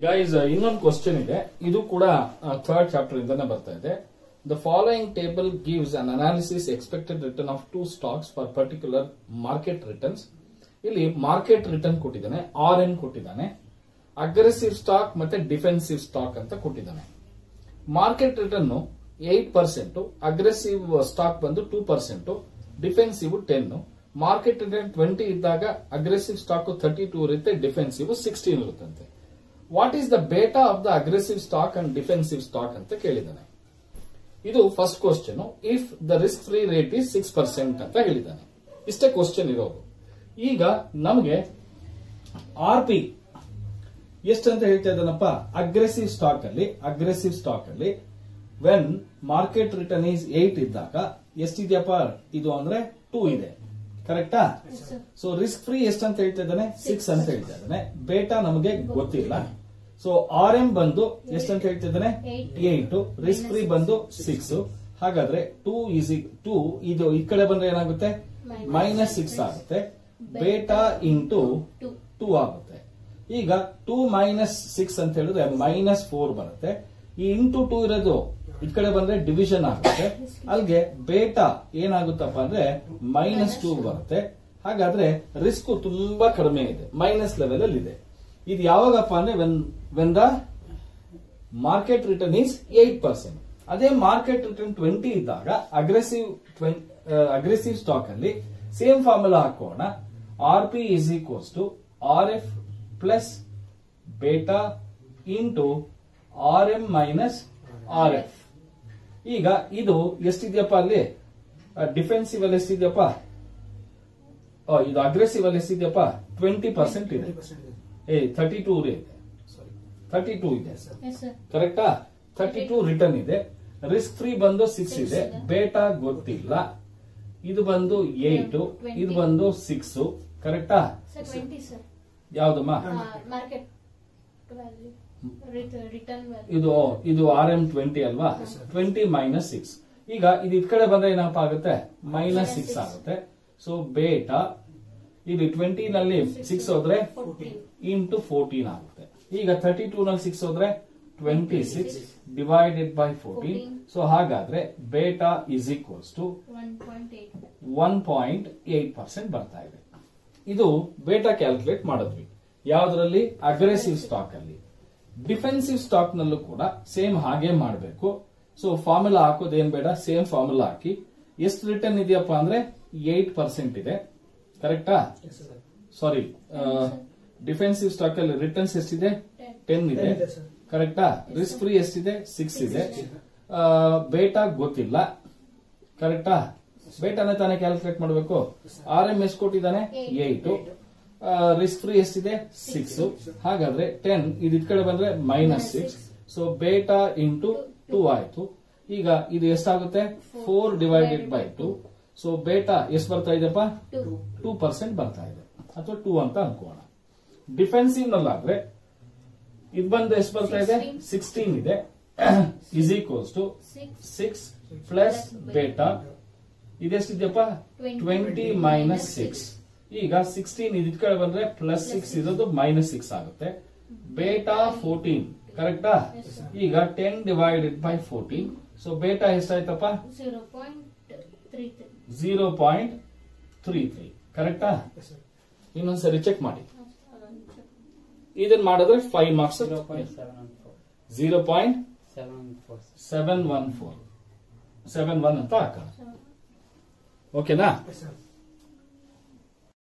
Guys ಇನ್ನೊಂದು question ಇದೆ ಇದು ಕೂಡ ಥರ್ಡ್ ಚಾಪ್ಟರ್ ಇಂದಾನೆ ಬರ್ತಾ ಇದೆ the following table gives an analysis expected return of two stocks for particular market returns ಇಲ್ಲಿ ಮಾರ್ಕೆಟ್ ರಿಟರ್ನ್ ಕೊಟ್ಟಿದ್ದಾನೆ ಆರ್ ಎನ್ ಕೊಟ್ಟಿದ್ದಾನೆ ಅಗ್ರೆಸಿವ್ ಸ್ಟಾಕ್ ಮತ್ತೆ ಡಿಫೆನ್ಸಿವ್ ಸ್ಟಾಕ್ ಅಂತ ಕೊಟ್ಟಿದ್ದಾನೆ market return eight percent aggressive stock ಬಂದು two percent defensive ten market return twenty ಇದ್ದಾಗ aggressive stock thirty two ಇರುತ್ತೆ defensive sixteen ಇರುತ್ತಂತೆ what is the beta of the aggressive stock and defensive stock ಅಂತ ಕೇಳಿದ್ದಾನೆ ಇದು first question if the risk free rate is six percent ಅಂತ ಹೇಳಿದ್ದಾನೆ ಇಷ್ಟೇ question ಇರೋದು ಈಗ ನಮಗೆ ಆರ್ ಪಿ ಎಷ್ಟಂತ ಹೇಳ್ತಾ ಇದ್ದಾನಪ್ಪ ಅಗ್ರೆಸಿವ್ ಸ್ಟಾಕ್ ಅಲ್ಲಿ ಅಗ್ರೆಸಿವ್ ಸ್ಟಾಕ್ ಅಲ್ಲಿ when market return is eight ಇದ್ದಾಗ ಎಷ್ಟಿದೆಯಪ್ಪ ಇದು ಅಂದ್ರೆ ಟೂ ಇದೆ ಕರೆಕ್ಟಾ ಸೊ ರಿಸ್ಕ್ ಫ್ರೀ ಎಷ್ಟಂತ ಹೇಳ್ತಾ ಇದ್ದಾನೆ ಸಿಕ್ಸ್ ಅಂತ ಹೇಳ್ತಾ ಇದ್ದಾನೆ ಬೇಟಾ ನಮಗೆ ಗೊತ್ತಿಲ್ಲ ಸೊ ಆರ್ ಎಂ ಬಂದು ಎಷ್ಟಂತ ಹೇಳ್ತಾ ಇದ್ದಾನೆ ಏಟ್ ರಿಸ್ಕ್ ಫ್ರೀ ಬಂದು ಸಿಕ್ಸ್ ಹಾಗಾದ್ರೆ ಟೂ ಈಸಿ ಟೂ ಇದು ಈ ಕಡೆ ಬಂದ್ರೆ ಏನಾಗುತ್ತೆ ಮೈನಸ್ ಸಿಕ್ಸ್ ಆಗುತ್ತೆ ಬೇಟಾ ಇಂಟು ಟೂ ಆಗುತ್ತೆ ಈಗ ಟೂ ಮೈನಸ್ ಸಿಕ್ಸ್ ಅಂತ ಹೇಳಿದ್ರೆ ಮೈನಸ್ ಫೋರ್ ಬರುತ್ತೆ ಈ ಇಂಟು ಟೂ ಇರೋದು ಈ ಕಡೆ ಬಂದ್ರೆ ಡಿವಿಷನ್ ಆಗುತ್ತೆ ಅಲ್ಲಿಗೆ ಬೇಟಾ ಏನಾಗುತ್ತಪ್ಪ ಅಂದ್ರೆ ಮೈನಸ್ ಟೂ ಬರುತ್ತೆ ಹಾಗಾದ್ರೆ ರಿಸ್ಕ್ ತುಂಬಾ ಕಡಿಮೆ ಇದೆ ಮೈನಸ್ ಲೆವೆಲ್ ಅಲ್ಲಿ ಇದೆ ಇದು ಯಾವಾಗಪ್ಪ ಅಂದ್ರೆ when when the market return is eight percent ಅದೇ ಮಾರ್ಕೆಟ್ ರಿಟರ್ನ್ ಟ್ವೆಂಟಿ ಇದ್ದಾಗ ಅಗ್ರೆಸಿವ್ ಅಗ್ರೆಸಿವ್ ಸ್ಟಾಕ್ ಅಲ್ಲಿ ಸೇಮ್ ಫಾರ್ಮುಲಾ ಹಾಕೋಣ R P is equals to R F plus beta into R M minus R F ಈಗ ಇದು ಎಷ್ಟಿದೆಯಪ್ಪ ಅಲ್ಲಿ defensive ಅಲ್ಲಿ ಎಷ್ಟಿದೆಯಪ್ಪ ಆ, ಇದು ಅಗ್ರೆಸಿವ್ ಅಲ್ಲಿ ಎಷ್ಟಿದೆಯಪ್ಪ ಟ್ವೆಂಟಿ ಪರ್ಸೆಂಟ್ ಇದೆ ಏ ಥರ್ಟಿ ಟೂ ಇದೆ ಥರ್ಟಿ ಟೂ ಇದೆ ಕರೆಕ್ಟಾ ಥರ್ಟಿ ಟೂ ರಿಟರ್ನ್ ಇದೆ ರಿಸ್ಕ್ ಫ್ರೀ ಬಂದು ಸಿಕ್ಸ್ ಇದೆ ಬೇಟಾ ಗೊತ್ತಿಲ್ಲ ಇದು ಬಂದು ಏಟ್ ಇದು ಬಂದು ಸಿಕ್ಸ್ ಕರೆಕ್ಟಾ ಸರ್ ಟ್ವೆಂಟಿ ಸರ್ ಯಾವ್ದಮ್ಮ ಮಾರ್ಕೆಟ್ ವ್ಯಾಲ್ಯೂ ರಿಟರ್ನ್ ವ್ಯಾಲ್ಯೂ ಇದು ಇದು ಆರ್ ಎಂ ಟ್ವೆಂಟಿ ಅಲ್ವಾ ಟ್ವೆಂಟಿ ಮೈನಸ್ ಸಿಕ್ಸ್ ಈಗ ಇದು ಇದ್ ಕಡೆ ಬಂದ್ರೆ ಏನಪ್ಪ ಆಗುತ್ತೆ ಮೈನಸ್ ಸಿಕ್ಸ್ ಆಗುತ್ತೆ ಸೊ ಬೇಟಾ ಇಲ್ಲಿ ಟ್ವೆಂಟಿ ನಲ್ಲಿ ಸಿಕ್ಸ್ ಹೋದ್ರೆ ಫೋರ್ಟೀನ್ ಇಂಟು ಫೋರ್ಟೀನ್ ಆಗುತ್ತೆ ಈಗ ತರ್ಟಿ ಟೂ ನಲ್ಲಿ ಸಿಕ್ಸ್ ಹೋದ್ರೆ twenty six divided by fourteen so ಹಾಗಾದ್ರೆ beta is equals to one point eight one point eight percent ಬರ್ತಾ ಇದೆ ಇದು ಬೇಟಾ ಕ್ಯಾಲ್ಕುಲೇಟ್ ಮಾಡಿದ್ವಿ ಯಾವ್ದ್ರಲ್ಲಿ ಅಗ್ರೆಸಿವ್ ಸ್ಟಾಕ್ ಅಲ್ಲಿ ಡಿಫೆನ್ಸಿವ್ ಸ್ಟಾಕ್ ನಲ್ಲೂ ಕೂಡ ಸೇಮ್ ಹಾಗೆ ಮಾಡಬೇಕು ಸೊ ಫಾರ್ಮುಲಾ ಹಾಕೋದು ಏನ್ ಬೇಡ ಸೇಮ್ ಫಾರ್ಮುಲಾ ಹಾಕಿ ಎಷ್ಟು ರಿಟರ್ನ್ ಇದೆಯಪ್ಪ ಅಂದ್ರೆ ಏಟ್ ಪರ್ಸೆಂಟ್ ಇದೆ ಕರೆಕ್ಟಾ ಸಾರಿ ಡಿಫೆನ್ಸಿವ್ ಸ್ಟಾಕ್ ಅಲ್ಲಿ ರಿಟರ್ನ್ಸ್ ಎಷ್ಟಿದೆ ಟೆನ್ ಇದೆ ಕರೆಕ್ಟಾ ರಿಸ್ಕ್ ಫ್ರೀ ಎಷ್ಟಿದೆ ಸಿಕ್ಸ್ ಇದೆ ಬೇಟಾ ಗೊತ್ತಿಲ್ಲ ಕರೆಕ್ಟಾ ಬೇಟಾನೆ ತಾನೇ ಕ್ಯಾಲ್ಕುಲೇಟ್ ಮಾಡಬೇಕು ಆರ್ ಎಂ ಎಷ್ಟು ಕೊಟ್ಟಿದ್ದಾನೆ ಏಟ್ ರಿಸ್ಕ್ ಫ್ರೀ ಎಷ್ಟಿದೆ ಸಿಕ್ಸ್ ಹಾಗಾದ್ರೆ ಟೆನ್ ಇದು ಇದ್ ಕಡೆ ಬಂದ್ರೆ minus six so beta into two ಆಯ್ತು ಈಗ ಇದು ಎಷ್ಟಾಗುತ್ತೆ four divided by two so beta ಎಷ್ಟು ಬರ್ತಾ ಇದೆಯಪ್ಪ ಟು ಟೂ ಪರ್ಸೆಂಟ್ ಬರ್ತಾ ಇದೆ ಅಥವಾ ಟೂ ಅಂತ ಅನ್ಕೋಣ ಡಿಫೆನ್ಸಿವ್ ನಲ್ಲಾದ್ರೆ ಇದು ಬಂದು ಎಷ್ಟು ಬರ್ತಾ ಇದೆ ಸಿಕ್ಸ್ಟೀನ್ ಇದೆ is equals to six six plus beta ಇದೆಷ್ಟಿದೆಯಪ್ಪ ಟ್ವೆಂಟಿ ಮೈನಸ್ ಸಿಕ್ಸ್ ಈಗ ಸಿಕ್ಸ್ಟೀನ್ ಇದ್ ಕಡೆ ಬಂದ್ರೆ ಪ್ಲಸ್ ಸಿಕ್ಸ್ ಇರೋದು ಮೈನಸ್ ಸಿಕ್ಸ್ ಆಗುತ್ತೆ ಬೇಟಾ ಫೋರ್ಟೀನ್ ಕರೆಕ್ಟಾ ಈಗ ten divided by fourteen so beta ಎಷ್ಟಾಯ್ತಪ್ಪ zero point three three zero point three three ಕರೆಕ್ಟಾ ಇನ್ನೊಂದ್ಸರಿ ಚೆಕ್ ಮಾಡಿ ಇದನ್ನ ಮಾಡಿದ್ರೆ five marks Zero point seven one four. Zero point Seven one four. Seven one four seven one ಅಂತ ಹಾಕೋಣ ಓಕೆನಾ Yes, sir.